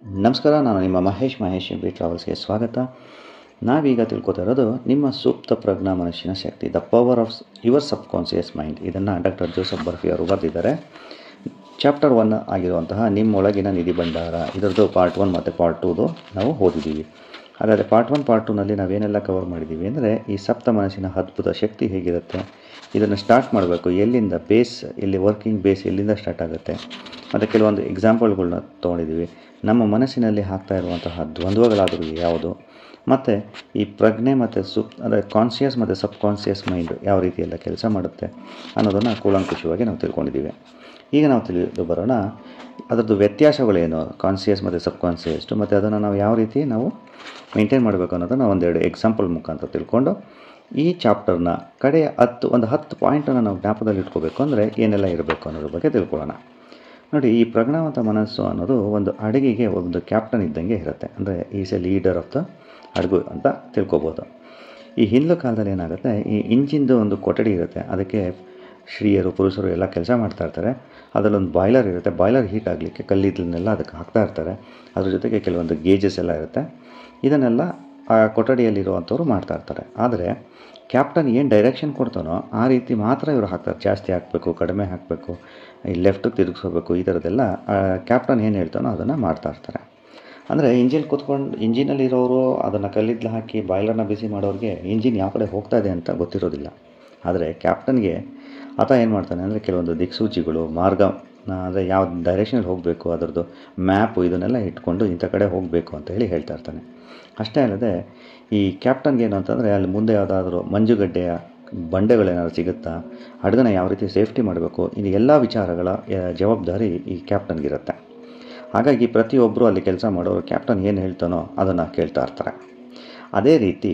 ನಮಸ್ಕಾರ ನಾನು ನಿಮ್ಮ ಮಹೇಶ್ ಮಹೇಶ್ ಎಂ ಬಿ ಟ್ರಾವೆಲ್ಸ್ಗೆ ಸ್ವಾಗತ ನಾವೀಗ ತಿಳ್ಕೊತಾ ಇರೋದು ನಿಮ್ಮ ಸೂಕ್ತ ಪ್ರಜ್ಞಾ ಮನಸ್ಸಿನ ಶಕ್ತಿ the power of your subconscious mind ಇದನ್ನು ಡಾಕ್ಟರ್ ಜೋಸಫ್ ಬರ್ಫಿ ಅವರು ಬರೆದಿದ್ದಾರೆ ಚಾಪ್ಟರ್ ಒನ್ ಆಗಿರುವಂತಹ ನಿಮ್ಮೊಳಗಿನ ನಿಧಿ ಭಂಡಾರ ಇದರದ್ದು ಪಾರ್ಟ್ ಒನ್ ಮತ್ತು ಪಾರ್ಟ್ ಟೂದು ನಾವು ಓದಿದ್ದೀವಿ ಹಾಗಾದರೆ ಪಾರ್ಟ್ ಒನ್ ಪಾರ್ಟ್ ಟೂನಲ್ಲಿ ನಾವೇನೆಲ್ಲ ಕವರ್ ಮಾಡಿದ್ದೀವಿ ಅಂದರೆ ಈ ಸಪ್ತ ಮನಸ್ಸಿನ ಅದ್ಭುತ ಶಕ್ತಿ ಹೇಗಿರುತ್ತೆ ಇದನ್ನು ಸ್ಟಾರ್ಟ್ ಮಾಡಬೇಕು ಎಲ್ಲಿಂದ ಬೇಸ್ ಎಲ್ಲಿ ವರ್ಕಿಂಗ್ ಬೇಸ್ ಎಲ್ಲಿಂದ ಸ್ಟಾರ್ಟ್ ಆಗುತ್ತೆ ಮತ್ತು ಕೆಲವೊಂದು ಎಕ್ಸಾಂಪಲ್ಗಳನ್ನ ತೊಗೊಂಡಿದ್ದೀವಿ ನಮ್ಮ ಮನಸ್ಸಿನಲ್ಲಿ ಆಗ್ತಾ ಇರುವಂತಹ ದ್ವಂದ್ವಗಳಾದರೂ ಯಾವುದು ಮತ್ತು ಈ ಪ್ರಜ್ಞೆ ಮತ್ತು ಸುಪ್ ಅಂದರೆ ಕಾನ್ಷಿಯಸ್ ಮತ್ತು ಸಬ್ ಕಾನ್ಷಿಯಸ್ ಮೈಂಡ್ ಯಾವ ರೀತಿಯೆಲ್ಲ ಕೆಲಸ ಮಾಡುತ್ತೆ ಅನ್ನೋದನ್ನು ಕೂಲಂಕುಷವಾಗಿ ನಾವು ತಿಳ್ಕೊಂಡಿದ್ದೀವಿ ಈಗ ನಾವು ತಿಳಿದು ಬರೋಣ ಅದರದ್ದು ವ್ಯತ್ಯಾಸಗಳೇನು ಕಾನ್ಷಿಯಸ್ ಮತ್ತು ಸಬ್ ಕಾನ್ಷಿಯಸ್ಟು ಮತ್ತು ಅದನ್ನು ನಾವು ಯಾವ ರೀತಿ ನಾವು ಮೇಂಟೈನ್ ಮಾಡಬೇಕು ಅನ್ನೋದನ್ನು ಒಂದೆರಡು ಎಕ್ಸಾಂಪಲ್ ಮುಖಾಂತರ ತಿಳ್ಕೊಂಡು ಈ ಚಾಪ್ಟರ್ನ ಕಡೆಯ ಹತ್ತು ಒಂದು ಹತ್ತು ಪಾಯಿಂಟನ್ನು ನಾವು ಜ್ಞಾಪಕದಲ್ಲಿ ಇಟ್ಕೋಬೇಕು ಅಂದರೆ ಏನೆಲ್ಲ ಇರಬೇಕು ಅನ್ನೋದ್ರ ಬಗ್ಗೆ ತಿಳ್ಕೊಳ್ಳೋಣ ನೋಡಿ ಈ ಪ್ರಜ್ಞಾವಂತ ಮನಸ್ಸು ಅನ್ನೋದು ಒಂದು ಅಡುಗೆಗೆ ಒಂದು ಕ್ಯಾಪ್ಟನ್ ಇದ್ದಂಗೆ ಇರುತ್ತೆ ಅಂದರೆ is a leader of the ಹಡಗು ಅಂತ ತಿಳ್ಕೊಬೋದು ಈ ಹಿಂದಿನ ಕಾಲದಲ್ಲಿ ಏನಾಗುತ್ತೆ ಈ ಇಂಜಿನ್ದು ಒಂದು ಕೊಠಡಿ ಇರುತ್ತೆ ಅದಕ್ಕೆ ಸ್ತ್ರೀಯರು ಪುರುಷರು ಎಲ್ಲ ಕೆಲಸ ಮಾಡ್ತಾ ಇರ್ತಾರೆ ಅದರಲ್ಲೊಂದು ಬಾಯ್ಲರ್ ಇರುತ್ತೆ ಬಾಯ್ಲರ್ ಹೀಟ್ ಆಗಲಿಕ್ಕೆ ಕಲ್ಲಿದ್ದನ್ನೆಲ್ಲ ಅದಕ್ಕೆ ಹಾಕ್ತಾ ಇರ್ತಾರೆ ಅದ್ರ ಜೊತೆಗೆ ಕೆಲವೊಂದು ಗೇಜಸ್ ಎಲ್ಲ ಇರುತ್ತೆ ಇದನ್ನೆಲ್ಲ ಆ ಕೊಠಡಿಯಲ್ಲಿರುವಂಥವ್ರು ಮಾಡ್ತಾ ಇರ್ತಾರೆ ಆದರೆ ಕ್ಯಾಪ್ಟನ್ ಏನು ಡೈರೆಕ್ಷನ್ ಕೊಡ್ತಾನೋ ಆ ರೀತಿ ಮಾತ್ರ ಇವರು ಹಾಕ್ತಾರೆ ಜಾಸ್ತಿ ಹಾಕಬೇಕು ಕಡಿಮೆ ಹಾಕಬೇಕು ಈ ಲೆಫ್ಟಿಗೆ ತಿರುಗಿಸ್ಕೋಬೇಕು ಈ ಥರದ್ದೆಲ್ಲ ಕ್ಯಾಪ್ಟನ್ ಏನು ಹೇಳ್ತಾನೋ ಅದನ್ನು ಮಾಡ್ತಾ ಇರ್ತಾರೆ ಅಂದರೆ ಇಂಜಿನ್ ಕೂತ್ಕೊಂಡು ಇಂಜಿನಲ್ಲಿರೋರು ಅದನ್ನು ಕಲ್ಲಿದ್ದಲು ಹಾಕಿ ಬಾಯ್ಲರ್ನ ಬಿಸಿ ಮಾಡೋರಿಗೆ ಇಂಜಿನ್ ಯಾವ ಕಡೆ ಹೋಗ್ತಾ ಇದೆ ಅಂತ ಗೊತ್ತಿರೋದಿಲ್ಲ ಆದರೆ ಕ್ಯಾಪ್ಟನ್ಗೆ ಆತ ಏನು ಮಾಡ್ತಾನೆ ಅಂದರೆ ಕೆಲವೊಂದು ದಿಕ್ಸೂಚಿಗಳು ಮಾರ್ಗ ಅಂದರೆ ಯಾವ ಡೈರೆಕ್ಷನಲ್ಲಿ ಹೋಗಬೇಕು ಅದರದ್ದು ಮ್ಯಾಪು ಇದನ್ನೆಲ್ಲ ಇಟ್ಕೊಂಡು ಇಂಥ ಕಡೆ ಹೋಗಬೇಕು ಅಂತ ಹೇಳಿ ಹೇಳ್ತಾ ಇರ್ತಾನೆ ಅಷ್ಟೇ ಅಲ್ಲದೆ ಈ ಕ್ಯಾಪ್ಟನ್ಗೆ ಏನು ಅಂತಂದರೆ ಅಲ್ಲಿ ಮುಂದೆ ಯಾವುದಾದ್ರೂ ಮಂಜುಗಡ್ಡೆಯ ಬಂಡೆಗಳೇನಾದ್ರು ಸಿಗುತ್ತಾ ಹಡಗನ ಯಾವ ರೀತಿ ಸೇಫ್ಟಿ ಮಾಡಬೇಕು ಇದು ಎಲ್ಲ ವಿಚಾರಗಳ ಜವಾಬ್ದಾರಿ ಈ ಕ್ಯಾಪ್ಟನ್ಗಿರುತ್ತೆ ಹಾಗಾಗಿ ಪ್ರತಿಯೊಬ್ಬರು ಅಲ್ಲಿ ಕೆಲಸ ಮಾಡೋರು ಕ್ಯಾಪ್ಟನ್ ಏನು ಹೇಳ್ತಾನೋ ಅದನ್ನು ಕೇಳ್ತಾ ಇರ್ತಾರೆ ಅದೇ ರೀತಿ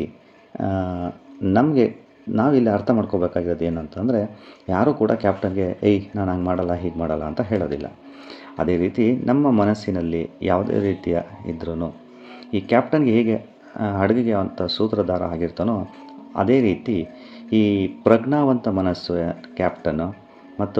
ನಮಗೆ ನಾವಿಲ್ಲಿ ಅರ್ಥ ಮಾಡ್ಕೋಬೇಕಾಗಿರೋದು ಏನಂತಂದರೆ ಯಾರೂ ಕೂಡ ಕ್ಯಾಪ್ಟನ್ಗೆ ಏಯ್ ನಾನು ಹಂಗೆ ಮಾಡಲ್ಲ ಹೀಗೆ ಮಾಡಲ್ಲ ಅಂತ ಹೇಳೋದಿಲ್ಲ ಅದೇ ರೀತಿ ನಮ್ಮ ಮನಸ್ಸಿನಲ್ಲಿ ಯಾವುದೇ ರೀತಿಯ ಇದ್ರೂ ಈ ಕ್ಯಾಪ್ಟನ್ಗೆ ಹೇಗೆ ಹಡಗಿಗೆ ಅಂತ ಸೂತ್ರಧಾರ ಆಗಿರ್ತಾನೋ ಅದೇ ರೀತಿ ಈ ಪ್ರಜ್ಞಾವಂತ ಮನಸ್ಸು ಕ್ಯಾಪ್ಟನ್ನು ಮತ್ತು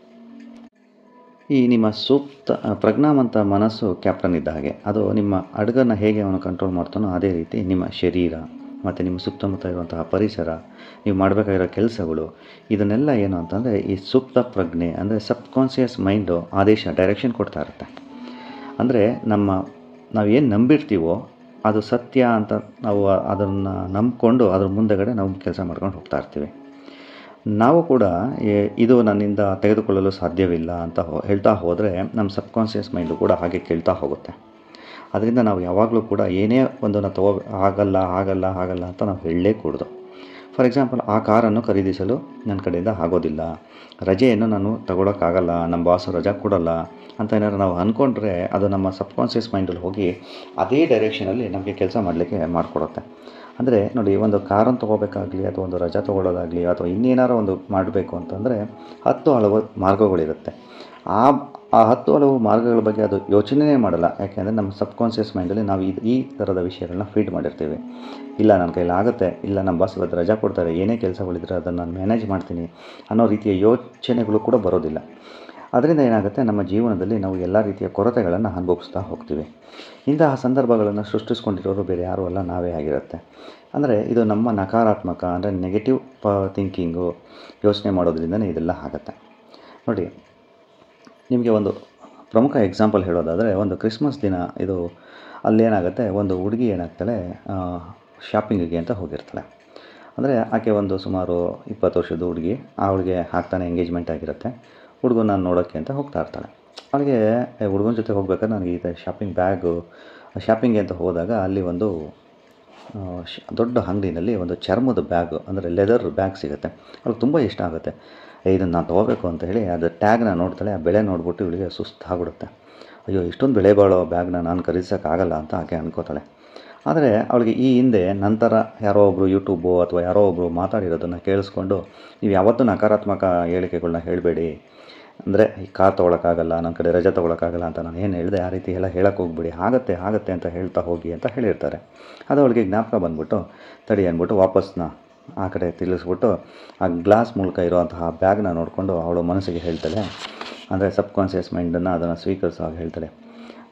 ಈ ನಿಮ್ಮ ಸೂಕ್ತ ಪ್ರಜ್ಞಾವಂತ ಮನಸ್ಸು ಕ್ಯಾಪ್ಟನ್ ಇದ್ದ ಹಾಗೆ ಅದು ನಿಮ್ಮ ಹಡಗನ್ನು ಹೇಗೆ ಅವನು ಕಂಟ್ರೋಲ್ ಮಾಡ್ತಾನೋ ಅದೇ ರೀತಿ ನಿಮ್ಮ ಶರೀರ ಮತ್ತು ನಿಮ್ಮ ಸುತ್ತಮುತ್ತ ಇರುವಂತಹ ಪರಿಸರ ನೀವು ಮಾಡಬೇಕಾಗಿರೋ ಕೆಲಸಗಳು ಇದನ್ನೆಲ್ಲ ಏನು ಅಂತಂದರೆ ಈ ಸೂಕ್ತ ಪ್ರಜ್ಞೆ ಅಂದರೆ ಸಬ್ ಕಾನ್ಷಿಯಸ್ ಮೈಂಡು ಆದೇಶ ಡೈರೆಕ್ಷನ್ ಕೊಡ್ತಾ ಇರುತ್ತೆ ಅಂದರೆ ನಮ್ಮ ನಾವು ಏನು ನಂಬಿರ್ತೀವೋ ಅದು ಸತ್ಯ ಅಂತ ನಾವು ಅದನ್ನು ನಂಬಿಕೊಂಡು ಅದ್ರ ಮುಂದೆಗಡೆ ನಾವು ಕೆಲಸ ಮಾಡ್ಕೊಂಡು ಹೋಗ್ತಾ ಇರ್ತೀವಿ ನಾವು ಕೂಡ ಇದು ನನ್ನಿಂದ ತೆಗೆದುಕೊಳ್ಳಲು ಸಾಧ್ಯವಿಲ್ಲ ಅಂತ ಹೇಳ್ತಾ ಹೋದರೆ ನಮ್ಮ ಸಬ್ ಕಾನ್ಷಿಯಸ್ ಮೈಂಡು ಕೂಡ ಹಾಗೆ ಕೇಳ್ತಾ ಹೋಗುತ್ತೆ ಅದರಿಂದ ನಾವು ಯಾವಾಗಲೂ ಕೂಡ ಏನೇ ಒಂದನ್ನು ತಗೋ ಆಗಲ್ಲ ಆಗಲ್ಲ ಆಗಲ್ಲ ಅಂತ ನಾವು ಹೇಳಲೇ ಕೂಡದು ಫಾರ್ ಎಕ್ಸಾಂಪಲ್ ಆ ಕಾರನ್ನು ಖರೀದಿಸಲು ನನ್ನ ಕಡೆಯಿಂದ ಆಗೋದಿಲ್ಲ ರಜೆಯನ್ನು ನಾನು ತಗೊಳಕ್ಕಾಗಲ್ಲ ನಮ್ಮ ಬಾಸು ರಜಾ ಕೊಡಲ್ಲ ಅಂತ ಏನಾದ್ರು ನಾವು ಅಂದ್ಕೊಂಡ್ರೆ ಅದು ನಮ್ಮ ಸಬ್ ಕಾನ್ಷಿಯಸ್ ಮೈಂಡಲ್ಲಿ ಹೋಗಿ ಅದೇ ಡೈರೆಕ್ಷನಲ್ಲಿ ನಮಗೆ ಕೆಲಸ ಮಾಡಲಿಕ್ಕೆ ಮಾಡಿಕೊಡುತ್ತೆ ಅಂದರೆ ನೋಡಿ ಒಂದು ಕಾರನ್ನು ತೊಗೋಬೇಕಾಗಲಿ ಅಥವಾ ಒಂದು ರಜಾ ತೊಗೊಳ್ಳೋದಾಗಲಿ ಅಥವಾ ಇನ್ನೇನಾರು ಒಂದು ಮಾಡಬೇಕು ಅಂತಂದರೆ ಹತ್ತು ಹಲವು ಮಾರ್ಗಗಳಿರುತ್ತೆ ಆ ಆ ಹತ್ತು ಹಲವು ಮಾರ್ಗಗಳ ಬಗ್ಗೆ ಅದು ಯೋಚನೆಯೇ ಮಾಡಲ್ಲ ಯಾಕೆಂದರೆ ನಮ್ಮ ಸಬ್ ಕಾನ್ಷಿಯಸ್ ಮೈಂಡಲ್ಲಿ ನಾವು ಇದು ಈ ಥರದ ವಿಷಯಗಳನ್ನ ಫೀಡ್ ಮಾಡಿರ್ತೀವಿ ಇಲ್ಲ ನನ್ನ ಕೈಲಿ ಆಗುತ್ತೆ ಇಲ್ಲ ನಮ್ಮ ಬಾಸ್ ಇವತ್ತು ರಜಾ ಕೊಡ್ತಾರೆ ಏನೇ ಕೆಲಸಗಳಿದ್ರೆ ಅದನ್ನು ನಾನು ಮ್ಯಾನೇಜ್ ಮಾಡ್ತೀನಿ ಅನ್ನೋ ರೀತಿಯ ಯೋಚನೆಗಳು ಕೂಡ ಬರೋದಿಲ್ಲ ಅದರಿಂದ ಏನಾಗುತ್ತೆ ನಮ್ಮ ಜೀವನದಲ್ಲಿ ನಾವು ಎಲ್ಲ ರೀತಿಯ ಕೊರತೆಗಳನ್ನು ಅನುಭವಿಸ್ತಾ ಹೋಗ್ತೀವಿ ಇಂತಹ ಸಂದರ್ಭಗಳನ್ನು ಸೃಷ್ಟಿಸ್ಕೊಂಡಿರೋರು ಬೇರೆ ಯಾರೂ ಅಲ್ಲ ನಾವೇ ಆಗಿರುತ್ತೆ ಅಂದರೆ ಇದು ನಮ್ಮ ನಕಾರಾತ್ಮಕ ಅಂದರೆ ನೆಗೆಟಿವ್ ಪ ಥಿಂಕಿಂಗು ಯೋಚನೆ ಮಾಡೋದ್ರಿಂದನೇ ಇದೆಲ್ಲ ಆಗುತ್ತೆ ನೋಡಿ ನಿಮಗೆ ಒಂದು ಪ್ರಮುಖ ಎಕ್ಸಾಂಪಲ್ ಹೇಳೋದಾದರೆ ಒಂದು ಕ್ರಿಸ್ಮಸ್ ದಿನ ಇದು ಅಲ್ಲೇನಾಗುತ್ತೆ ಒಂದು ಹುಡುಗಿ ಏನಾಗ್ತಾಳೆ ಶಾಪಿಂಗಿಗೆ ಅಂತ ಹೋಗಿರ್ತಾಳೆ ಅಂದರೆ ಆಕೆ ಒಂದು ಸುಮಾರು ಇಪ್ಪತ್ತು ವರ್ಷದ ಹುಡುಗಿ ಆ ಹುಡುಗಿ ಹಾಕ್ತಾನೆ ಎಂಗೇಜ್ಮೆಂಟ್ ಆಗಿರುತ್ತೆ ಹುಡುಗನ ನೋಡೋಕ್ಕೆ ಅಂತ ಹೋಗ್ತಾ ಇರ್ತಾಳೆ ಅವಳಿಗೆ ಹುಡುಗನ ಜೊತೆ ಹೋಗ್ಬೇಕಾದ್ರೆ ನನಗೆ ಈ ಶಾಪಿಂಗ್ ಬ್ಯಾಗು ಶಾಪಿಂಗ್ಗೆ ಅಂತ ಹೋದಾಗ ಅಲ್ಲಿ ಒಂದು ದೊಡ್ಡ ಅಂಗಡಿನಲ್ಲಿ ಒಂದು ಚರ್ಮದ ಬ್ಯಾಗು ಅಂದರೆ ಲೆದರ್ ಬ್ಯಾಗ್ ಸಿಗುತ್ತೆ ಅವ್ಳಿಗೆ ತುಂಬ ಇಷ್ಟ ಆಗುತ್ತೆ ಇದನ್ನು ನಾನು ತೊಗೋಬೇಕು ಅಂತ ಹೇಳಿ ಅದು ಟ್ಯಾಗ್ನ ನೋಡ್ತಾಳೆ ಆ ಬೆಲೆ ನೋಡ್ಬಿಟ್ಟು ಇವಳಿಗೆ ಸುಸ್ತಾಗ್ಬಿಡುತ್ತೆ ಅಯ್ಯೋ ಇಷ್ಟೊಂದು ಬೆಲೆ ಬಾಳೋ ಬ್ಯಾಗ್ನ ನಾನು ಖರೀದಿಸೋಕ್ಕಾಗಲ್ಲ ಅಂತ ಆಕೆ ಅನ್ಕೋತಾಳೆ ಆದರೆ ಅವಳಿಗೆ ಈ ಹಿಂದೆ ನಂತರ ಯಾರೋ ಒಬ್ಬರು ಯೂಟ್ಯೂಬು ಅಥವಾ ಯಾರೋ ಒಬ್ಬರು ಮಾತಾಡಿರೋದನ್ನು ಕೇಳಿಸ್ಕೊಂಡು ನೀವು ಯಾವತ್ತೂ ನಕಾರಾತ್ಮಕ ಹೇಳಿಕೆಗಳನ್ನ ಹೇಳಬೇಡಿ ಅಂದರೆ ಈ ಕಾರ್ ತೊಗೊಳಕ್ಕಾಗಲ್ಲ ನನ್ನ ಕಡೆ ರಜೆ ತೊಗೊಳಕ್ಕಾಗಲ್ಲ ಅಂತ ನಾನು ಏನು ಹೇಳಿದೆ ಆ ರೀತಿ ಎಲ್ಲ ಹೇಳಕ್ಕೆ ಹೋಗ್ಬಿಡಿ ಆಗುತ್ತೆ ಆಗುತ್ತೆ ಅಂತ ಹೇಳ್ತಾ ಹೋಗಿ ಅಂತ ಹೇಳಿರ್ತಾರೆ ಅದು ಅವಳಿಗೆ ಜ್ಞಾಪಕ ಬಂದ್ಬಿಟ್ಟು ತಡಿ ಅಂದ್ಬಿಟ್ಟು ವಾಪಸ್ನ ಆ ಕಡೆ ತಿಳಿಸ್ಬಿಟ್ಟು ಆ ಗ್ಲಾಸ್ ಮೂಲಕ ಇರುವಂತಹ ಬ್ಯಾಗ್ನ ನೋಡಿಕೊಂಡು ಅವಳು ಮನಸ್ಸಿಗೆ ಹೇಳ್ತಾಳೆ ಅಂದರೆ ಸಬ್ ಕಾನ್ಷಿಯಸ್ ಮೈಂಡನ್ನು ಅದನ್ನು ಸ್ವೀಕರಿಸುವಾಗ ಹೇಳ್ತಾಳೆ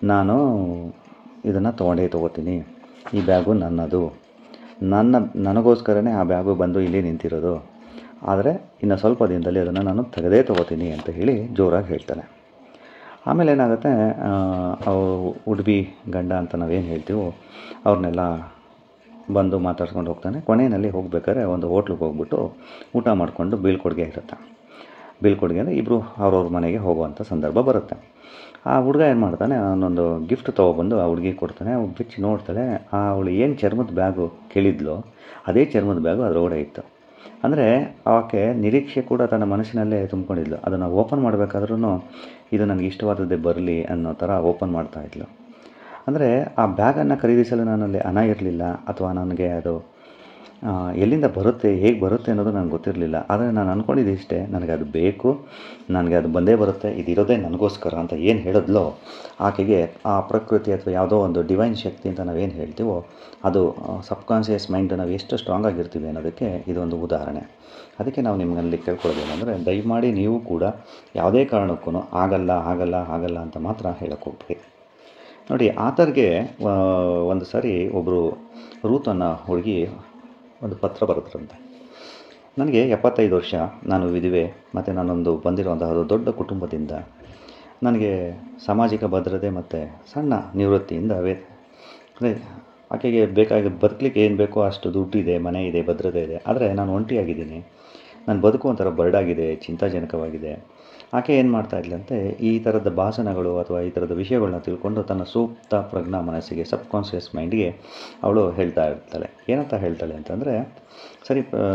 ನಾನು ಇದನ್ನು ತೊಗೊಂಡೇ ತೊಗೋತೀನಿ ಈ ಬ್ಯಾಗು ನನ್ನದು ನನ್ನ ನನಗೋಸ್ಕರನೇ ಆ ಬ್ಯಾಗು ಬಂದು ಇಲ್ಲಿ ನಿಂತಿರೋದು ಆದರೆ ಇನ್ನು ಸ್ವಲ್ಪ ದಿನದಲ್ಲಿ ಅದನ್ನು ನಾನು ತೆಗೆದೇ ತೊಗೋತೀನಿ ಅಂತ ಹೇಳಿ ಜೋರಾಗಿ ಹೇಳ್ತಾನೆ ಆಮೇಲೆ ಏನಾಗುತ್ತೆ ಅವ್ರು ಉಡುಪಿ ಗಂಡ ಅಂತ ನಾವೇನು ಹೇಳ್ತೀವೋ ಅವ್ರನ್ನೆಲ್ಲ ಬಂದು ಮಾತಾಡ್ಸ್ಕೊಂಡು ಹೋಗ್ತಾನೆ ಕೊನೆಯಲ್ಲಿ ಹೋಗ್ಬೇಕಾದ್ರೆ ಒಂದು ಹೋಟ್ಲಿಗೆ ಹೋಗ್ಬಿಟ್ಟು ಊಟ ಮಾಡಿಕೊಂಡು ಬೀಳ್ಕೊಡುಗೆ ಇರುತ್ತೆ ಬೀಳ್ಕೊಡುಗೆ ಅಂದರೆ ಇಬ್ಬರು ಅವ್ರವ್ರ ಮನೆಗೆ ಹೋಗುವಂಥ ಸಂದರ್ಭ ಬರುತ್ತೆ ಆ ಹುಡುಗ ಏನು ಮಾಡ್ತಾನೆ ಅವನೊಂದು ಗಿಫ್ಟ್ ತೊಗೊಬಂದು ಆ ಹುಡುಗಿಗೆ ಕೊಡ್ತಾನೆ ಅವ್ಳು ಬಿಚ್ಚಿ ನೋಡ್ತಾಳೆ ಆ ಅವಳು ಏನು ಚರ್ಮದ ಬ್ಯಾಗು ಕೇಳಿದ್ಲು ಅದೇ ಚರ್ಮದ ಬ್ಯಾಗು ಅದರೊಳಗಡೆ ಇತ್ತು ಅಂದರೆ ಆಕೆ ನಿರೀಕ್ಷೆ ಕೂಡ ತನ್ನ ಮನಸ್ಸಿನಲ್ಲೇ ತುಂಬ್ಕೊಂಡಿದ್ಲು ಅದನ್ನು ಓಪನ್ ಮಾಡಬೇಕಾದ್ರೂ ಇದು ನನಗೆ ಇಷ್ಟವಾದದ್ದೇ ಬರಲಿ ಅನ್ನೋ ಥರ ಓಪನ್ ಮಾಡ್ತಾ ಇದ್ಲು ಅಂದರೆ ಆ ಬ್ಯಾಗನ್ನು ಖರೀದಿಸಲು ನನ್ನಲ್ಲಿ ಹಣ ಇರಲಿಲ್ಲ ಅಥವಾ ನನಗೆ ಅದು ಆ, ಎಲ್ಲಿಂದ ಬರುತ್ತೆ ಹೇಗೆ ಬರುತ್ತೆ ಅನ್ನೋದು ನನಗೆ ಗೊತ್ತಿರಲಿಲ್ಲ ಆದರೆ ನಾನು ಅಂದ್ಕೊಂಡಿದ್ದು ಇಷ್ಟೇ ನನಗೆ ಅದು ಬೇಕು ನನಗೆ ಅದು ಬಂದೇ ಬರುತ್ತೆ ಇದಿರೋದೇ ನನಗೋಸ್ಕರ ಅಂತ ಏನು ಹೇಳಿದ್ಲೋ ಆಕೆಗೆ ಆ ಪ್ರಕೃತಿ ಅಥವಾ ಯಾವುದೋ ಒಂದು ಡಿವೈನ್ ಶಕ್ತಿ ಅಂತ ನಾವೇನು ಹೇಳ್ತೀವೋ ಅದು ಸಬ್ಕಾನ್ಷಿಯಸ್ ಮೈಂಡ್ ನಾವು ಎಷ್ಟು ಸ್ಟ್ರಾಂಗ್ ಆಗಿರ್ತೀವಿ ಅನ್ನೋದಕ್ಕೆ ಇದೊಂದು ಉದಾಹರಣೆ ಅದಕ್ಕೆ ನಾವು ನಿಮ್ಮಲ್ಲಿ ಕೇಳ್ಕೊಳ್ಳೋದೇನೆಂದರೆ ದಯಮಾಡಿ ನೀವು ಕೂಡ ಯಾವುದೇ ಕಾರಣಕ್ಕೂ ಆಗಲ್ಲ ಆಗಲ್ಲ ಆಗಲ್ಲ ಅಂತ ಮಾತ್ರ ಹೇಳಕ್ಕೆ ಹೋಗ್ಬೇಡಿ ನೋಡಿ ಆತರ್ಗೆ ಒಂದು ಸಾರಿ ಒಬ್ಬರು ರೂತ್ ಅನ್ನೋ ಹುಡುಗಿ ಒಂದು ಪತ್ರ ಬರೆದ್ರಂತೆ ನನಗೆ ಎಪ್ಪತ್ತೈದು ವರ್ಷ ನಾನು ವಿಧವೆ ಮತ್ತು ನಾನೊಂದು ಬಂದಿರುವಂತಹ ದೊಡ್ಡ ಕುಟುಂಬದಿಂದ ನನಗೆ ಸಾಮಾಜಿಕ ಭದ್ರತೆ ಮತ್ತು ಸಣ್ಣ ನಿವೃತ್ತಿಯಿಂದ ವೇ ಅಂದರೆ ಆಕೆಗೆ ಬೇಕಾಗಿ ಬದುಕಲಿಕ್ಕೆ ಏನು ಬೇಕೋ ಅಷ್ಟು ದುಡ್ಡಿದೆ ಮನೆ ಇದೆ ಭದ್ರತೆ ಇದೆ ಆದರೆ ನಾನು ಒಂಟಿಯಾಗಿದ್ದೀನಿ ನನ್ನ ಬದುಕು ಒಂಥರ ಬರ್ಡಾಗಿದೆ ಚಿಂತಾಜನಕವಾಗಿದೆ ಆಕೆ ಏನು ಮಾಡ್ತಾ ಇದ್ಲಂತೆ ಈ ಥರದ ಭಾಷಣಗಳು ಅಥವಾ ಈ ಥರದ ವಿಷಯಗಳನ್ನ ತಿಳ್ಕೊಂಡು ತನ್ನ ಸೂಕ್ತ ಪ್ರಜ್ಞಾ ಮನಸ್ಸಿಗೆ ಸಬ್ ಕಾನ್ಷಿಯಸ್ ಮೈಂಡ್ಗೆ ಅವಳು ಹೇಳ್ತಾ ಇರ್ತಾಳೆ ಏನಂತ ಹೇಳ್ತಾಳೆ ಅಂತಂದರೆ ಸರಿ ಆ,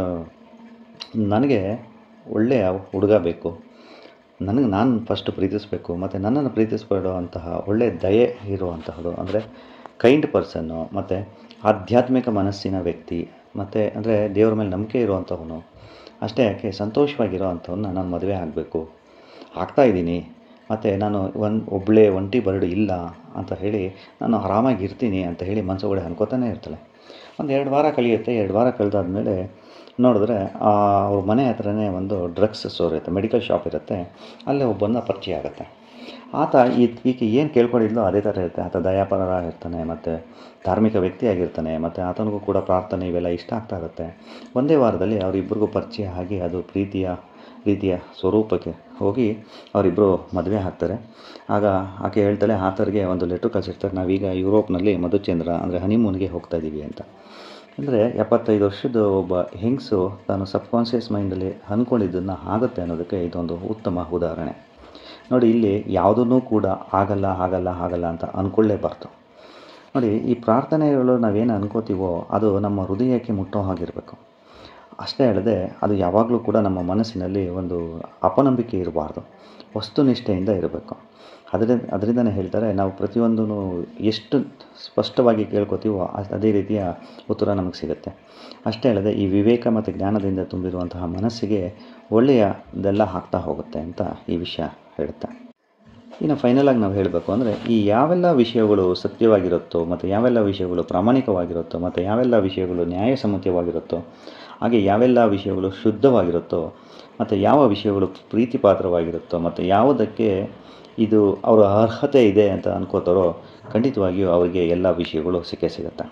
ನನಗೆ ಒಳ್ಳೆಯ ಹುಡುಗ ಬೇಕು ನನಗೆ ನಾನು ಫಸ್ಟ್ ಪ್ರೀತಿಸಬೇಕು ಮತ್ತು ನನ್ನನ್ನು ಪ್ರೀತಿಸ್ಬಿಡುವಂತಹ ಒಳ್ಳೆ ದಯೆ ಇರುವಂತಹದ್ದು ಅಂದರೆ ಕೈಂಡ್ ಪರ್ಸನ್ನು ಮತ್ತು ಆಧ್ಯಾತ್ಮಿಕ ಮನಸ್ಸಿನ ವ್ಯಕ್ತಿ ಮತ್ತು ಅಂದರೆ ದೇವ್ರ ಮೇಲೆ ನಂಬಿಕೆ ಇರುವಂಥವನು ಅಷ್ಟೇ ಯಾಕೆ ಸಂತೋಷವಾಗಿರೋ ಅಂಥವನ್ನ ನಾನು ಮದುವೆ ಆಗಬೇಕು ಆಗ್ತಾ ಇದ್ದೀನಿ ಮತ್ತು ನಾನು ಒಂದು ಒಬ್ಬಳೇ ಒಂಟಿ ಬರಡು ಇಲ್ಲ ಅಂತ ಹೇಳಿ ನಾನು ಆರಾಮಾಗಿ ಇರ್ತೀನಿ ಅಂತ ಹೇಳಿ ಮನಸ್ಸೊಳಗಡೆ ಅನ್ಕೋತಾನೆ ಇರ್ತಾಳೆ ಒಂದು ಎರಡು ವಾರ ಕಳೆಯುತ್ತೆ ಎರಡು ವಾರ ಕಳೆದಾದ್ಮೇಲೆ ನೋಡಿದ್ರೆ ಆ ಅವ್ರ ಮನೆ ಹತ್ರನೇ ಒಂದು ಡ್ರಗ್ಸ್ ಸ್ಟೋರ್ ಇರುತ್ತೆ ಮೆಡಿಕಲ್ ಶಾಪ್ ಇರುತ್ತೆ ಅಲ್ಲೇ ಒಬ್ಬನ ಪರಿಚಯ ಆಗುತ್ತೆ ಆತ ಈ ಈಕೆ ಏನು ಕೇಳ್ಕೊಂಡಿದ್ಲೋ ಅದೇ ಥರ ಇರುತ್ತೆ ಆತ ದಯಾಪರ ಇರ್ತಾನೆ ಮತ್ತು ಧಾರ್ಮಿಕ ವ್ಯಕ್ತಿಯಾಗಿರ್ತಾನೆ ಮತ್ತು ಆತನಿಗೂ ಕೂಡ ಪ್ರಾರ್ಥನೆ ಇವೆಲ್ಲ ಇಷ್ಟ ಆಗ್ತಾ ಇರುತ್ತೆ ಒಂದೇ ವಾರದಲ್ಲಿ ಅವರಿಬ್ಬರಿಗೂ ಪರಿಚಯ ಆಗಿ ಅದು ಪ್ರೀತಿಯ ರೀತಿಯ ಸ್ವರೂಪಕ್ಕೆ ಹೋಗಿ ಅವರಿಬ್ಬರು ಮದುವೆ ಆಗ್ತಾರೆ ಆಗ ಆಕೆ ಹೇಳ್ತಾಳೆ ಆತರಿಗೆ ಒಂದು ಲೆಟ್ರ್ ಕಳಿಸಿರ್ತಾರೆ ನಾವೀಗ ಯುರೋಪ್ನಲ್ಲಿ ಮಧುಚಂದ್ರ ಅಂದರೆ ಹನಿಮೂನ್ಗೆ ಹೋಗ್ತಾ ಇದ್ದೀವಿ ಅಂತ ಅಂದರೆ ಎಪ್ಪತ್ತೈದು ವರ್ಷದ ಒಬ್ಬ ಹೆಂಗಸು ತಾನು ಸಬ್ಕಾನ್ಷಿಯಸ್ ಮೈಂಡಲ್ಲಿ ಅಂದ್ಕೊಂಡಿದ್ದನ್ನು ಆಗುತ್ತೆ ಅನ್ನೋದಕ್ಕೆ ಇದೊಂದು ಉತ್ತಮ ಉದಾಹರಣೆ ನೋಡಿ ಇಲ್ಲಿ ಯಾವುದನ್ನೂ ಕೂಡ ಆಗಲ್ಲ ಆಗಲ್ಲ ಆಗಲ್ಲ ಅಂತ ಅಂದ್ಕೊಳ್ಳೇಬಾರ್ದು ನೋಡಿ ಈ ಪ್ರಾರ್ಥನೆಗಳು ನಾವೇನು ಅನ್ಕೋತೀವೋ ಅದು ನಮ್ಮ ಹೃದಯಕ್ಕೆ ಮುಟ್ಟೋ ಹಾಗಿರಬೇಕು ಅಷ್ಟೇ ಅಲ್ಲದೆ ಅದು ಯಾವಾಗಲೂ ಕೂಡ ನಮ್ಮ ಮನಸ್ಸಿನಲ್ಲಿ ಒಂದು ಅಪನಂಬಿಕೆ ಇರಬಾರ್ದು ವಸ್ತುನಿಷ್ಠೆಯಿಂದ ಇರಬೇಕು ಅದರಿಂದ ಅದರಿಂದನೇ ಹೇಳ್ತಾರೆ ನಾವು ಪ್ರತಿಯೊಂದೂ ಎಷ್ಟು ಸ್ಪಷ್ಟವಾಗಿ ಕೇಳ್ಕೊತೀವೋ ಅ- ಅದೇ ರೀತಿಯ ಉತ್ತರ ನಮಗೆ ಸಿಗುತ್ತೆ ಅಷ್ಟೇ ಅಲ್ಲದೆ ಈ ವಿವೇಕ ಮತ್ತು ಜ್ಞಾನದಿಂದ ತುಂಬಿರುವಂತಹ ಮನಸ್ಸಿಗೆ ಒಳ್ಳೆಯದೆಲ್ಲ ಆಗ್ತಾ ಹೋಗುತ್ತೆ ಅಂತ ಈ ವಿಷಯ ಹೇಳುತ್ತೆ ಇನ್ನು ಫೈನಲಾಗಿ ನಾವು ಹೇಳಬೇಕು ಅಂದರೆ ಈ ಯಾವೆಲ್ಲ ವಿಷಯಗಳು ಸತ್ಯವಾಗಿರುತ್ತೋ ಮತ್ತು ಯಾವೆಲ್ಲ ವಿಷಯಗಳು ಪ್ರಾಮಾಣಿಕವಾಗಿರುತ್ತೋ ಮತ್ತು ಯಾವೆಲ್ಲ ವಿಷಯಗಳು ನ್ಯಾಯಸಮ್ಮತವಾಗಿರುತ್ತೋ ಹಾಗೆ ಯಾವೆಲ್ಲ ವಿಷಯಗಳು ಶುದ್ಧವಾಗಿರುತ್ತೋ ಮತ್ತು ಯಾವ ವಿಷಯಗಳು ಪ್ರೀತಿಪಾತ್ರವಾಗಿರುತ್ತೋ ಮತ್ತು ಯಾವುದಕ್ಕೆ ಇದು ಅವರ ಅರ್ಹತೆ ಇದೆ ಅಂತ ಅನ್ಕೋತಾರೋ ಖಂಡಿತವಾಗಿಯೂ ಅವರಿಗೆ ಎಲ್ಲ ವಿಷಯಗಳು ಸಿಕ್ಕೇ ಸಿಗುತ್ತೆ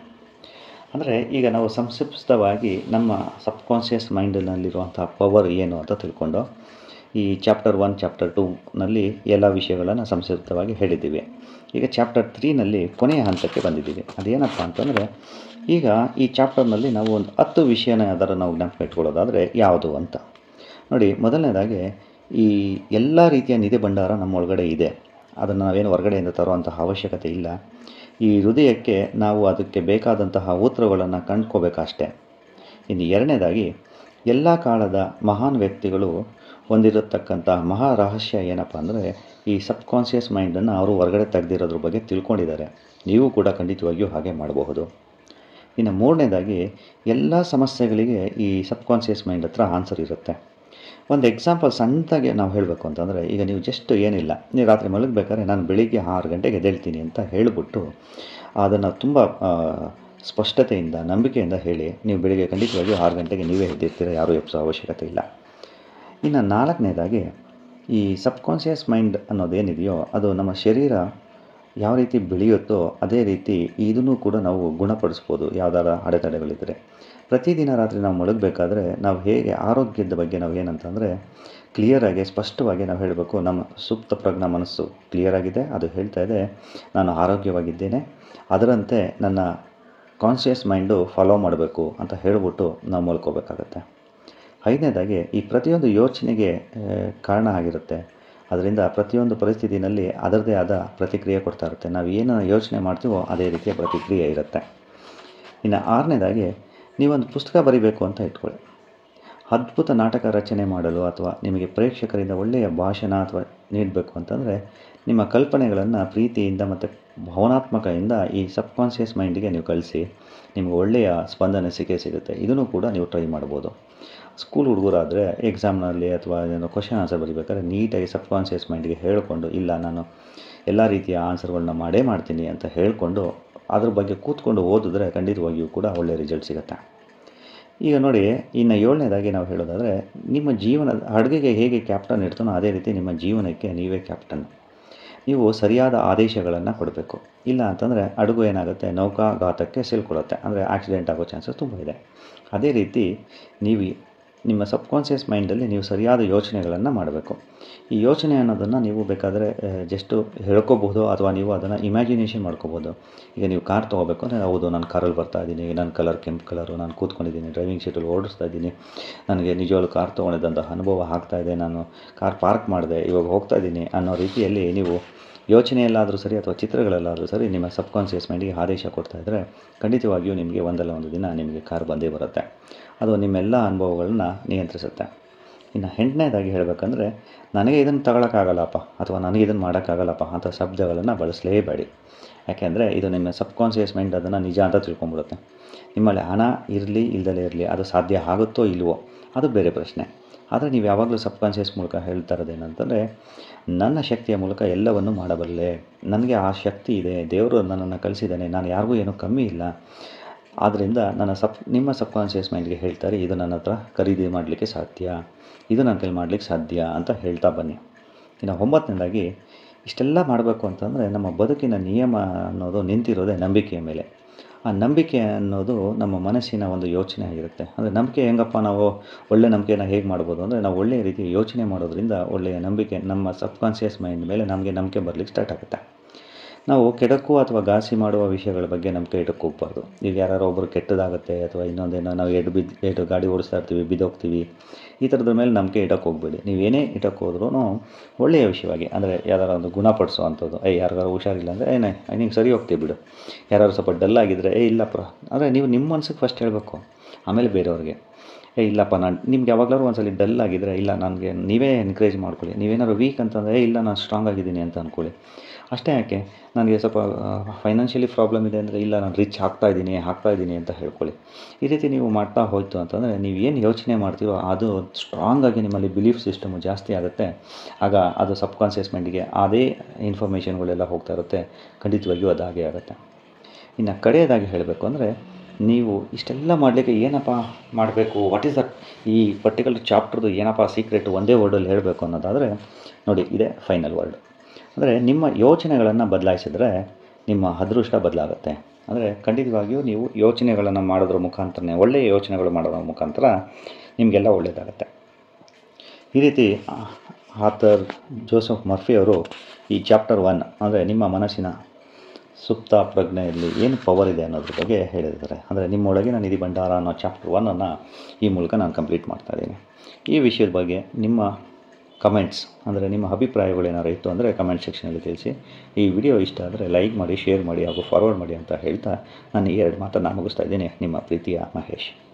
ಅಂದರೆ ಈಗ ನಾವು ಸಂಕ್ಷಿಪ್ತವಾಗಿ ನಮ್ಮ ಸಬ್ಕಾನ್ಷಿಯಸ್ ಮೈಂಡಿನಲ್ಲಿರುವಂಥ ಪವರ್ ಏನು ಅಂತ ತಿಳ್ಕೊಂಡು ಈ ಚಾಪ್ಟರ್ ಒನ್ ಚಾಪ್ಟರ್ ಟೂನಲ್ಲಿ ಎಲ್ಲ ವಿಷಯಗಳನ್ನು ಸಂಕ್ಷಿಪ್ತವಾಗಿ ಹೇಳಿದ್ದೀವಿ ಈಗ ಚಾಪ್ಟರ್ ತ್ರೀನಲ್ಲಿ ಕೊನೆಯ ಹಂತಕ್ಕೆ ಬಂದಿದ್ದೀವಿ ಅದೇನಪ್ಪ ಅಂತಂದರೆ ಈಗ ಈ ಚಾಪ್ಟರ್ನಲ್ಲಿ ನಾವು ಒಂದು ಹತ್ತು ವಿಷಯನ ಅದರ ನಾವು ಜ್ಞಾಪಕ ಇಟ್ಕೊಳ್ಳೋದಾದರೆ ಯಾವುದು ಅಂತ ನೋಡಿ ಮೊದಲನೇದಾಗಿ ಈ ಎಲ್ಲ ರೀತಿಯ ನಿಧಿ ಭಂಡಾರ ನಮ್ಮ ಒಳಗಡೆ ಇದೆ ಅದನ್ನು ನಾವೇನು ಹೊರಗಡೆಯಿಂದ ತರುವಂತಹ ಅವಶ್ಯಕತೆ ಇಲ್ಲ ಈ ಹೃದಯಕ್ಕೆ ನಾವು ಅದಕ್ಕೆ ಬೇಕಾದಂತಹ ಉತ್ತರಗಳನ್ನು ಕಂಡ್ಕೋಬೇಕಷ್ಟೇ ಇನ್ನು ಎರಡನೇದಾಗಿ ಎಲ್ಲ ಕಾಲದ ಮಹಾನ್ ವ್ಯಕ್ತಿಗಳು ಹೊಂದಿರತಕ್ಕಂಥ ಮಹಾ ರಹಸ್ಯ ಏನಪ್ಪ ಅಂದರೆ ಈ ಸಬ್ಕಾನ್ಷಿಯಸ್ ಮೈಂಡನ್ನು ಅವರು ಹೊರಗಡೆ ತೆಗೆದಿರೋದ್ರ ಬಗ್ಗೆ ತಿಳ್ಕೊಂಡಿದ್ದಾರೆ ನೀವು ಕೂಡ ಖಂಡಿತವಾಗಿಯೂ ಹಾಗೆ ಮಾಡಬಹುದು ಇನ್ನು ಮೂರನೇದಾಗಿ ಎಲ್ಲ ಸಮಸ್ಯೆಗಳಿಗೆ ಈ ಸಬ್ಕಾನ್ಷಿಯಸ್ ಮೈಂಡ್ ಹತ್ರ ಆನ್ಸರ್ ಇರುತ್ತೆ ಒಂದು ಎಕ್ಸಾಂಪಲ್ ಸಣ್ಣದಾಗಿ ನಾವು ಹೇಳಬೇಕು ಅಂತಂದರೆ ಈಗ ನೀವು ಜಸ್ಟ್ ಏನಿಲ್ಲ ನೀವು ರಾತ್ರಿ ಮಲಗಬೇಕಾದ್ರೆ ನಾನು ಬೆಳಿಗ್ಗೆ ಆರು ಗಂಟೆಗೆ ಎದ್ದೇಳ್ತೀನಿ ಅಂತ ಹೇಳಿಬಿಟ್ಟು ಅದನ್ನು ತುಂಬ ಆ, ಸ್ಪಷ್ಟತೆಯಿಂದ ನಂಬಿಕೆಯಿಂದ ಹೇಳಿ ನೀವು ಬೆಳಿಗ್ಗೆ ಖಂಡಿತವಾಗಿಯೂ ಆರು ಗಂಟೆಗೆ ನೀವೇ ಎದ್ದಿರ್ತೀರ ಯಾರೂ ಎಬ್ಸೋ ಅವಶ್ಯಕತೆ ಇಲ್ಲ ಇನ್ನು ನಾಲ್ಕನೇದಾಗಿ ಈ ಸಬ್ಕಾನ್ಷಿಯಸ್ ಮೈಂಡ್ ಅನ್ನೋದೇನಿದೆಯೋ ಅದು ನಮ್ಮ ಶರೀರ ಯಾವ ರೀತಿ ಬೆಳೆಯುತ್ತೋ ಅದೇ ರೀತಿ ಇದನ್ನು ಕೂಡ ನಾವು ಗುಣಪಡಿಸ್ಬೋದು ಯಾವ್ದಾರ ಅಡೆತಡೆಗಳಿದ್ದರೆ ಪ್ರತಿದಿನ ರಾತ್ರಿ ನಾವು ಮಲಗಬೇಕಾದ್ರೆ ನಾವು ಹೇಗೆ ಆರೋಗ್ಯದ ಬಗ್ಗೆ ನಾವು ಏನಂತಂದರೆ ಕ್ಲಿಯರಾಗಿ ಸ್ಪಷ್ಟವಾಗಿ ನಾವು ಹೇಳಬೇಕು ನಮ್ಮ ಸುಪ್ತ ಪ್ರಜ್ಞಾ ಮನಸ್ಸು ಕ್ಲಿಯರ್ ಆಗಿದೆ ಅದು ಹೇಳ್ತಾ ಇದೆ ನಾನು ಆರೋಗ್ಯವಾಗಿದ್ದೇನೆ ಅದರಂತೆ ನನ್ನ ಕಾನ್ಷಿಯಸ್ ಮೈಂಡು ಫಾಲೋ ಮಾಡಬೇಕು ಅಂತ ಹೇಳ್ಬಿಟ್ಟು ನಾವು ಮಲ್ಕೋಬೇಕಾಗತ್ತೆ ಐದನೇದಾಗಿ ಈ ಪ್ರತಿಯೊಂದು ಯೋಚನೆಗೆ ಆ, ಕಾರಣ ಆಗಿರುತ್ತೆ ಅದರಿಂದ ಪ್ರತಿಯೊಂದು ಪರಿಸ್ಥಿತಿನಲ್ಲಿ ಅದರದೇ ಆದ ಪ್ರತಿಕ್ರಿಯೆ ಕೊಡ್ತಾ ಇರುತ್ತೆ ನಾವು ಏನು ಯೋಚನೆ ಮಾಡ್ತೀವೋ ಅದೇ ರೀತಿಯ ಪ್ರತಿಕ್ರಿಯೆ ಇರುತ್ತೆ ಇನ್ನು ಆರನೇದಾಗಿ ನೀವೊಂದು ಪುಸ್ತಕ ಬರಿಬೇಕು ಅಂತ ಇಟ್ಕೊಳ್ಳಿ ಅದ್ಭುತ ನಾಟಕ ರಚನೆ ಮಾಡಲು ಅಥವಾ ನಿಮಗೆ ಪ್ರೇಕ್ಷಕರಿಂದ ಒಳ್ಳೆಯ ಭಾಷಣ ಅಥವಾ ನೀಡಬೇಕು ಅಂತಂದರೆ ನಿಮ್ಮ ಕಲ್ಪನೆಗಳನ್ನು ಪ್ರೀತಿಯಿಂದ ಮತ್ತು ಭಾವನಾತ್ಮಕದಿಂದ ಈ ಸಬ್ಕಾನ್ಷಿಯಸ್ ಮೈಂಡಿಗೆ ನೀವು ಕಳಿಸಿ ನಿಮಗೆ ಒಳ್ಳೆಯ ಸ್ಪಂದನೆ ಸಿಕ್ಕೇ ಸಿಗುತ್ತೆ ಇದನ್ನು ಕೂಡ ನೀವು ಟ್ರೈ ಮಾಡ್ಬೋದು ಸ್ಕೂಲ್ ಹುಡುಗರಾದರೆ ಎಕ್ಸಾಮ್ನಲ್ಲಿ ಅಥವಾ ಏನೋ ಕ್ವಶನ್ ಆನ್ಸರ್ ಬರೀಬೇಕಾದ್ರೆ ನೀಟಾಗಿ ಸಬ್ಕಾನ್ಷಿಯಸ್ ಮೈಂಡಿಗೆ ಹೇಳಿಕೊಂಡು ಇಲ್ಲ ನಾನು ಎಲ್ಲ ರೀತಿಯ ಆನ್ಸರ್ಗಳನ್ನ ಮಾಡೇ ಮಾಡ್ತೀನಿ ಅಂತ ಹೇಳಿಕೊಂಡು ಅದ್ರ ಬಗ್ಗೆ ಕೂತ್ಕೊಂಡು ಓದಿದ್ರೆ ಖಂಡಿತವಾಗಿಯೂ ಕೂಡ ಒಳ್ಳೆಯ ರಿಸಲ್ಟ್ ಸಿಗುತ್ತೆ ಈಗ ನೋಡಿ ಇನ್ನು ಏಳನೇದಾಗಿ ನಾವು ಹೇಳೋದಾದರೆ ನಿಮ್ಮ ಜೀವನದ ಅಡುಗೆಗೆ ಹೇಗೆ ಕ್ಯಾಪ್ಟನ್ ಇರ್ತಾನೋ ಅದೇ ರೀತಿ ನಿಮ್ಮ ಜೀವನಕ್ಕೆ ನೀವೇ ಕ್ಯಾಪ್ಟನ್ ನೀವು ಸರಿಯಾದ ಆದೇಶಗಳನ್ನು ಕೊಡಬೇಕು ಇಲ್ಲ ಅಂತಂದರೆ ಅಡುಗು ಏನಾಗುತ್ತೆ ನೌಕಾಘಾತಕ್ಕೆ ಸಿಲ್ಕೊಳ್ಳುತ್ತೆ ಅಂದರೆ ಆಕ್ಸಿಡೆಂಟ್ ಆಗೋ ಚಾನ್ಸಸ್ ತುಂಬ ಇದೆ ಅದೇ ರೀತಿ ನೀವು ನಿಮ್ಮ ಸಬ್ಕಾನ್ಷಿಯಸ್ ಮೈಂಡಲ್ಲಿ ನೀವು ಸರಿಯಾದ ಯೋಚನೆಗಳನ್ನು ಮಾಡಬೇಕು ಈ ಯೋಚನೆ ಅನ್ನೋದನ್ನು ನೀವು ಬೇಕಾದರೆ ಜಸ್ಟು ಹೇಳ್ಕೋಬಹುದು ಅಥವಾ ನೀವು ಅದನ್ನು ಇಮ್ಯಾಜಿನೇಷನ್ ಮಾಡ್ಕೋಬೋದು ಈಗ ನೀವು ಕಾರ್ ತೊಗೋಬೇಕು ಅಂದರೆ ಹೌದು ನಾನು ಕಾರಲ್ಲಿ ಬರ್ತಾ ಇದ್ದೀನಿ ನನ್ನ ಕಲರ್ ಕೆಂಪು ಕಲರು ನಾನು ಕೂತ್ಕೊಂಡಿದ್ದೀನಿ ಡ್ರೈವಿಂಗ್ ಸೀಟಲ್ಲಿ ಓಡಿಸ್ತಾ ಇದ್ದೀನಿ ನನಗೆ ನಿಜವಾಗ್ಲೂ ಕಾರ್ ತೊಗೊಂಡಿದ್ದಂಥ ಅನುಭವ ಆಗ್ತಾ ಇದೆ ನಾನು ಕಾರ್ ಪಾರ್ಕ್ ಮಾಡಿದೆ ಇವಾಗ ಹೋಗ್ತಾ ಇದ್ದೀನಿ ಅನ್ನೋ ರೀತಿಯಲ್ಲಿ ನೀವು ಯೋಚನೆಯಲ್ಲಾದರೂ ಸರಿ ಅಥವಾ ಚಿತ್ರಗಳಲ್ಲಾದರೂ ಸರಿ ನಿಮ್ಮ ಸಬ್ಕಾನ್ಷಿಯಸ್ ಮೈಂಡಿಗೆ ಆದೇಶ ಕೊಡ್ತಾ ಇದ್ದರೆ ಖಂಡಿತವಾಗಿಯೂ ನಿಮಗೆ ಒಂದಲ್ಲ ಒಂದು ದಿನ ನಿಮಗೆ ಕಾರ್ ಬಂದೇ ಬರುತ್ತೆ ಅದು ನಿಮ್ಮೆಲ್ಲ ಅನುಭವಗಳನ್ನ ನಿಯಂತ್ರಿಸುತ್ತೆ ಇನ್ನು ಎಂಟನೇದಾಗಿ ಹೇಳಬೇಕಂದ್ರೆ ನನಗೆ ಇದನ್ನು ತಗೊಳಕ್ಕಾಗಲ್ಲಪ್ಪ ಅಥವಾ ನನಗೆ ಇದನ್ನು ಮಾಡೋಕ್ಕಾಗಲ್ಲಪ್ಪ ಅಂತ ಶಬ್ದಗಳನ್ನು ಬಳಸಲೇಬೇಡಿ ಯಾಕೆಂದರೆ ಇದು ನಿಮ್ಮ ಸಬ್ಕಾನ್ಷಿಯಸ್ ಮೈಂಡ್ ಅದನ್ನು ನಿಜ ಅಂತ ತಿಳ್ಕೊಂಬಿಡುತ್ತೆ ನಿಮ್ಮಲ್ಲಿ ಹಣ ಇರಲಿ ಇಲ್ದಲೇ ಇರಲಿ ಅದು ಸಾಧ್ಯ ಆಗುತ್ತೋ ಇಲ್ವೋ ಅದು ಬೇರೆ ಪ್ರಶ್ನೆ ಆದರೆ ನೀವು ಯಾವಾಗಲೂ ಸಬ್ಕಾನ್ಷಿಯಸ್ ಮೂಲಕ ಹೇಳ್ತಾ ಇರೋದೇನಂತಂದರೆ ನನ್ನ ಶಕ್ತಿಯ ಮೂಲಕ ಎಲ್ಲವನ್ನು ಮಾಡಬಲ್ಲೆ ನನಗೆ ಆ ಶಕ್ತಿ ಇದೆ ದೇವರು ನನ್ನನ್ನು ಕಲಿಸಿದ್ದಾನೆ ನಾನು ಯಾರಿಗೂ ಏನೂ ಕಮ್ಮಿ ಇಲ್ಲ ಆದ್ದರಿಂದ ನನ್ನ ಸಬ್ ನಿಮ್ಮ ಸಬ್ಕಾನ್ಷಿಯಸ್ ಮೈಂಡ್ಗೆ ಹೇಳ್ತಾರೆ ಇದು ನನ್ನ ಹತ್ರ ಖರೀದಿ ಮಾಡಲಿಕ್ಕೆ ಸಾಧ್ಯ ಇದು ನನ್ನ ಕೈಲಿ ಮಾಡಲಿಕ್ಕೆ ಸಾಧ್ಯ ಅಂತ ಹೇಳ್ತಾ ಬನ್ನಿ ಇನ್ನು ಒಂಬತ್ತನೇದಾಗಿ ಇಷ್ಟೆಲ್ಲ ಮಾಡಬೇಕು ಅಂತಂದರೆ ನಮ್ಮ ಬದುಕಿನ ನಿಯಮ ಅನ್ನೋದು ನಿಂತಿರೋದೇ ನಂಬಿಕೆಯ ಮೇಲೆ ಆ ನಂಬಿಕೆ ಅನ್ನೋದು ನಮ್ಮ ಮನಸ್ಸಿನ ಒಂದು ಯೋಚನೆ ಆಗಿರುತ್ತೆ ಅಂದರೆ ನಂಬಿಕೆ ಹೆಂಗಪ್ಪ ನಾವು ಒಳ್ಳೆ ನಂಬಿಕೆನ ಹೇಗೆ ಮಾಡ್ಬೋದು ಅಂದರೆ ನಾವು ಒಳ್ಳೆಯ ರೀತಿ ಯೋಚನೆ ಮಾಡೋದ್ರಿಂದ ಒಳ್ಳೆಯ ನಂಬಿಕೆ ನಮ್ಮ ಸಬ್ಕಾನ್ಷಿಯಸ್ ಮೈಂಡ್ ಮೇಲೆ ನಮಗೆ ನಂಬಿಕೆ ಬರಲಿಕ್ಕೆ ಸ್ಟಾರ್ಟ್ ಆಗುತ್ತೆ ನಾವು ಕೆಡಕು ಅಥವಾ ಘಾಸಿ ಮಾಡುವ ವಿಷಯಗಳ ಬಗ್ಗೆ ನಂಬಿಕೆ ಇಡಕ್ಕೆ ಹೋಗ್ಬಾರ್ದು ಈಗ ಯಾರು ಒಬ್ಬರು ಕೆಟ್ಟದಾಗುತ್ತೆ ಅಥವಾ ಇನ್ನೊಂದೇನೋ ನಾವು ಎಡ್ ಬಿದ್ದು ಎಡ್ ಗಾಡಿ ಓಡಿಸ್ತಾ ಇರ್ತೀವಿ ಬಿದ್ದೋಗ್ತೀವಿ ಈ ಥರದ ಮೇಲೆ ನಂಬಿಕೆ ಇಡಕ್ಕೆ ಹೋಗಬೇಡಿ ನೀವೇನೇ ಇಡಕ್ಕೆ ಹೋದ್ರೂ ಒಳ್ಳೆಯ ವಿಷಯವಾಗಿ ಅಂದರೆ ಯಾರು ಒಂದು ಗುಣಪಡಿಸೋ ಅಂಥದ್ದು ಏ ಯಾರಿಗಾರು ಹುಷಾರಿಲ್ಲ ಅಂದರೆ ಏನೇ ನಿಂಗೆ ಸರಿ ಹೋಗ್ತೀವಿ ಬಿಡು ಯಾರು ಸ್ವಲ್ಪ ಡಲ್ ಆಗಿದ್ದರೆ ಏ ಇಲ್ಲಪ್ಪ ಅಂದರೆ ನೀವು ನಿಮ್ಮ ಮನ್ಸಿಗೆ ಫಸ್ಟ್ ಹೇಳಬೇಕು ಆಮೇಲೆ ಬೇರೆಯವ್ರಿಗೆ ಏ ಇಲ್ಲಪ್ಪ ನಾನು ನಿಮ್ಗೆ ಯಾವಾಗಲಾದ್ರು ಒಂದ್ಸಲಿ ಡಲ್ ಆಗಿದ್ದರೆ ಇಲ್ಲ ನನಗೆ ನೀವೇ ಎನ್ಕರೇಜ್ ಮಾಡ್ಕೊಳ್ಳಿ ನೀವೇನಾದ್ರು ವೀಕ್ ಅಂತಂದರೆ ಏ ಇಲ್ಲ ನಾನು ಸ್ಟ್ರಾಂಗ್ ಆಗಿದ್ದೀನಿ ಅಂತ ಅಂದ್ಕೊಳ್ಳಿ ಅಷ್ಟೇ ಯಾಕೆ ನನಗೆ ಸ್ವಲ್ಪ ಫೈನಾನ್ಷಿಯಲಿ ಪ್ರಾಬ್ಲಮ್ ಇದೆ ಅಂದರೆ ಇಲ್ಲ ನಾನು ರಿಚ್ ಆಗ್ತಾ ಇದ್ದೀನಿ ಆಗ್ತಾ ಇದ್ದೀನಿ ಅಂತ ಹೇಳ್ಕೊಳ್ಳಿ ಈ ರೀತಿ ನೀವು ಮಾಡ್ತಾ ಹೋಯ್ತು ಅಂತಂದರೆ ನೀವು ಏನು ಯೋಚನೆ ಮಾಡ್ತೀರೋ ಅದು ಸ್ಟ್ರಾಂಗಾಗಿ ನಿಮ್ಮಲ್ಲಿ ಬಿಲೀಫ್ ಸಿಸ್ಟಮು ಜಾಸ್ತಿ ಆಗುತ್ತೆ ಆಗ ಅದು ಸಬ್ಕಾನ್ಷಿಯಸ್ ಮೈಂಡಿಗೆ ಅದೇ ಇನ್ಫಾರ್ಮೇಷನ್ಗಳೆಲ್ಲ ಹೋಗ್ತಾ ಇರುತ್ತೆ ಖಂಡಿತವಾಗಿಯೂ ಅದು ಹಾಗೆ ಆಗುತ್ತೆ ಇನ್ನು ಕಡೆಯದಾಗಿ ಹೇಳಬೇಕು ಅಂದರೆ ನೀವು ಇಷ್ಟೆಲ್ಲ ಮಾಡಲಿಕ್ಕೆ ಏನಪ್ಪ ಮಾಡಬೇಕು ವಾಟ್ ಈಸ್ ದಟ್ ಈ ಪರ್ಟಿಕ್ಯುಲರ್ ಚಾಪ್ಟರ್ದು ಏನಪ್ಪ ಸೀಕ್ರೆಟ್ ಒಂದೇ ವರ್ಡಲ್ಲಿ ಹೇಳಬೇಕು ಅನ್ನೋದಾದರೆ ನೋಡಿ ಇದೇ ಫೈನಲ್ ವರ್ಡ್ ಅಂದರೆ ನಿಮ್ಮ ಯೋಚನೆಗಳನ್ನು ಬದಲಾಯಿಸಿದ್ರೆ ನಿಮ್ಮ ಅದೃಷ್ಟ ಬದಲಾಗುತ್ತೆ ಅಂದರೆ ಖಂಡಿತವಾಗಿಯೂ ನೀವು ಯೋಚನೆಗಳನ್ನು ಮಾಡೋದ್ರ ಮುಖಾಂತರನೇ ಒಳ್ಳೆಯ ಯೋಚನೆಗಳು ಮಾಡೋದ್ರ ಮುಖಾಂತರ ನಿಮಗೆಲ್ಲ ಒಳ್ಳೆಯದಾಗುತ್ತೆ ಈ ರೀತಿ ಆಥರ್ ಜೋಸೆಫ್ ಮರ್ಫಿ ಅವರು ಈ ಚಾಪ್ಟರ್ ಒನ್ ಅಂದರೆ ನಿಮ್ಮ ಮನಸ್ಸಿನ ಸುಪ್ತ ಪ್ರಜ್ಞೆಯಲ್ಲಿ ಏನು ಪವರ್ ಇದೆ ಅನ್ನೋದ್ರ ಬಗ್ಗೆ ಹೇಳಿದ್ದಾರೆ ಅಂದರೆ ನಿಮ್ಮೊಳಗಿನ ನಿಧಿ ಭಂಡಾರ ಅನ್ನೋ ಚಾಪ್ಟರ್ ಒನ್ನನ್ನು ಈ ಮೂಲಕ ನಾನು ಕಂಪ್ಲೀಟ್ ಮಾಡ್ತಾ ಇದ್ದೀನಿ ಈ ವಿಷಯದ ಬಗ್ಗೆ ನಿಮ್ಮ ಕಮೆಂಟ್ಸ್ ಅಂದರೆ ನಿಮ್ಮ ಅಭಿಪ್ರಾಯಗಳೇನಾರು ಇತ್ತು ಅಂದರೆ ಕಮೆಂಟ್ ಸೆಕ್ಷನಲ್ಲಿ ತಿಳಿಸಿ ಈ ವಿಡಿಯೋ ಇಷ್ಟ ಆದರೆ ಲೈಕ್ ಮಾಡಿ ಶೇರ್ ಮಾಡಿ ಹಾಗೂ ಫಾರ್ವರ್ಡ್ ಮಾಡಿ ಅಂತ ಹೇಳ್ತಾ ನಾನು ಈ ಎರಡು ಮಾತನ್ನು ಮುಗಿಸ್ತಾ ಇದ್ದೀನಿ ನಿಮ್ಮ ಪ್ರೀತಿಯ ಮಹೇಶ್